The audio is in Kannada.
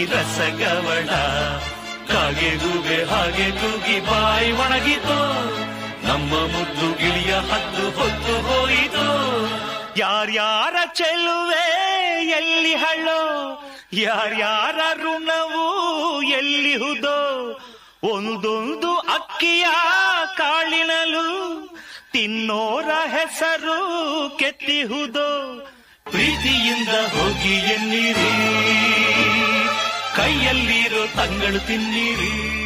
ರಸಗವಳ ಕಾಗೆಗೂಬೆ ಹಾಗೆ ಕೂಗಿ ಬಾಯಿ ಒಣಗಿತು ನಮ್ಮ ಮುದ್ದು ಗಿಳಿಯ ಹದ್ದು ಹೊತ್ತು ಹೋಯಿತು ಯಾರ್ಯಾರ ಚೆಲುವೆ ಎಲ್ಲಿ ಹಳ್ಳೋ ಯಾರ್ಯಾರ ಋಣವು ಎಲ್ಲಿಹುದೋ ಒಂದೊಂದು ಅಕ್ಕಿಯ ಕಾಳಿನಲು ತಿನ್ನೋರ ಹೆಸರು ಕೆತ್ತಿಹುದೋ ಪ್ರೀತಿಯಿಂದ ಹೋಗಿ ಎನ್ನಿರಿ ಕೈಯಲ್ಲಿರೋ ತಂಗಳು ತಿನ್ನಿರಿ